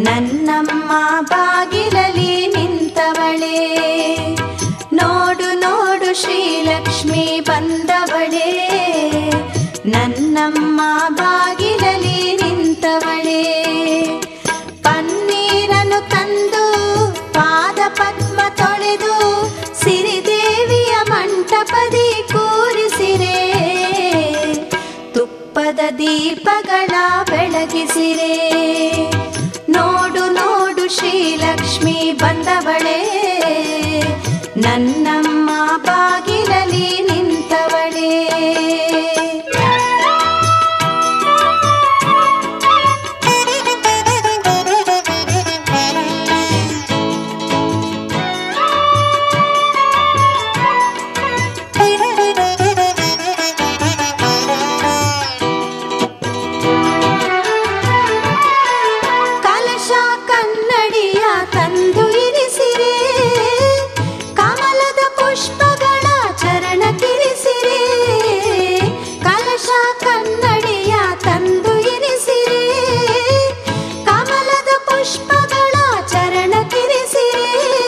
ನನ್ನಮ್ಮ ಬಾಗಿಲಲಿ ನಿಂತವಳೆ ನೋಡು ನೋಡು ಶ್ರೀಲಕ್ಷ್ಮಿ ಬಂದವಳೆ ನನ್ನಮ್ಮ ಬಾಗಿಲಲಿ ನಿಂತವಳೆ ಪನ್ನೀರನ್ನು ತಂದು ಪಾದ ಪದ್ಮ ತೊಳೆದು ಸಿರಿದೇವಿಯ ಮಂಟಪದಿ ಕೂರಿಸಿರೆ ತುಪ್ಪದ ದೀಪಗಳ ಬೆಳಗಿಸಿರೆ ನೋಡು ನೋಡು ಶ್ರೀಲಕ್ಷ್ಮಿ ಬಂದವಳೆ ನನ್ನಮ್ಮ ಬಾಗಿಲಲಿ ನಿಂತವಳೆ ಕಲಶ ಕನ್ನಡಿಯ ತಂದು ಇರಿಸಿರೆ ಕಮಲದ ಪುಷ್ಪಗಳ ಚರಣ ಕಿರಿಸಿರೆ ಕಲಶ ಕನ್ನಡಿಯ ತಂದು ಇರಿಸಿರೆ ಕಮಲದ ಪುಷ್ಪಗಳ ಚರಣ ಕಿರಿಸಿರೆ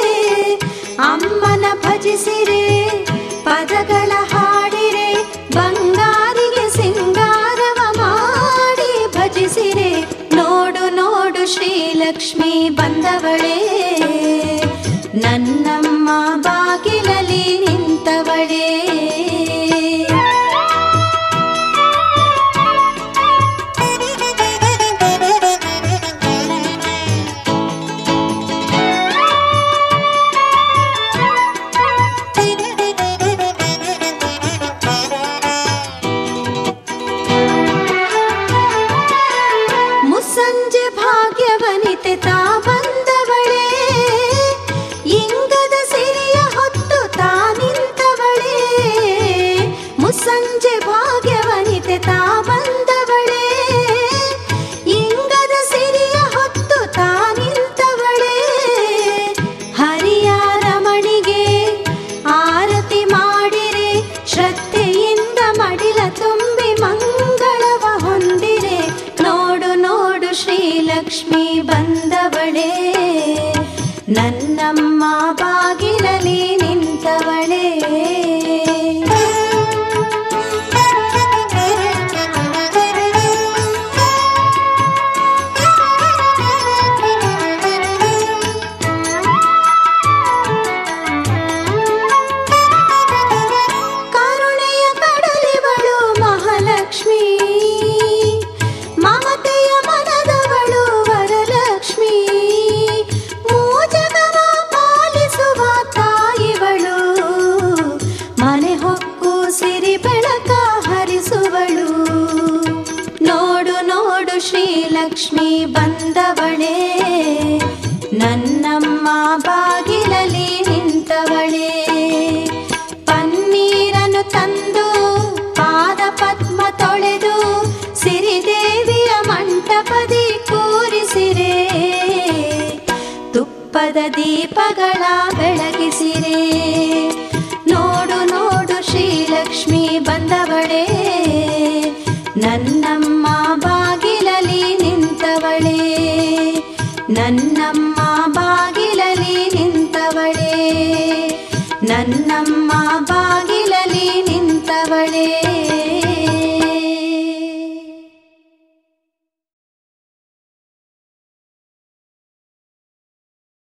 ಅಮ್ಮನ ಭಜಿಸಿರೆ ಪದಗಳ ಹಾಡಿರೆ ಬಂಗಾರಿಗೆ ಸಿಂಗಾರವ ಮಾಡಿ ಭಜಿಸಿರೆ ನೋಡು ನೋಡು ಶ್ರೀಲಕ್ಷ್ಮಿ ಬಂದವಳೆ ನನ್ನಮ್ಮ ಬಾಗಿಲಲಿ ನಿಂತವಳೆ ಮುಸ್ಸಂಜೆ ಭಾಗ್ಯವನಿತೆ ತಾ ಬಂದವಳೆ ಇಂಗದ ಸಿರಿಯ ಹೊತ್ತು ತಾ ನಿಂತವಳೆ ಮುಸ್ಸಂಜೆ ಭಾಗ್ಯವನಿತೆ ತಾ ಬಂದವಳೆ ಇಂಗದ ಸಿರಿಯ ಹೊತ್ತು ತಾ ನಿಂತವಳೆ ಹರಿಯ ರಮಣಿಗೆ ಆರತಿ ಮಾಡಿರೆ ಶ್ರದ್ಧೆಯಿಂದ ಮಡಿಲ ತುಂಬಿ ಮಂಗಳವ ಹೊಂದಿರೆ ನೋಡು ನೋಡು ಶ್ರೀಲಕ್ಷ್ಮಿ ಬಂದವಳೆ ನನ್ನಮ್ಮ ಬಾಗಿಲಲಿ ನಿಂತವಳೆ ಕರುಣೆಯ ಕಡಲಿವಳು ಮಹಾಲಕ್ಷ್ಮಿ ಮಮತೆಯ ಮನದವಳು ವರಲಕ್ಷ್ಮಿ ಮೂಜಗವ ಪಾಲಿಸುವ ತಾಯಿವಳು ಮನೆ ಹೊಕ್ಕು ಸಿರಿ ಬೆಳಕ ಹರಿಸುವಳು ನೋಡು ನೋಡು ಶ್ರೀಲಕ್ಷ್ಮಿ ಬಂದವಳೆ ನನ್ನಮ್ಮ ಬಾಗಿಲಲಿ ನಿಂತವಳೆ ಪನ್ನೀರನ್ನು ತಂದು ಪಾದ ಪದ್ಮ ತೊಳೆದು ಸಿರಿದೇವಿಯ ಮಂಟಪದಿ ಕೂರಿಸಿರೆ ತುಪ್ಪದ ದೀಪಗಳ ಬೆಳಗಿಸಿರೆ ನೋಡು ನೋಡು ಶ್ರೀಲಕ್ಷ್ಮಿ ಬಂದವಳೆ ನನ್ನಮ್ಮ ಬಾಗಿಲಲಿ ನಿಂತವಳೆ ನನ್ನಮ್ಮ ಬಾಗಿಲಲಿ ನಿಂತವಳೆ ನನ್ನಮ್ಮ ಬಾಗಿಲಲಿ ನಿಂತವಳೆ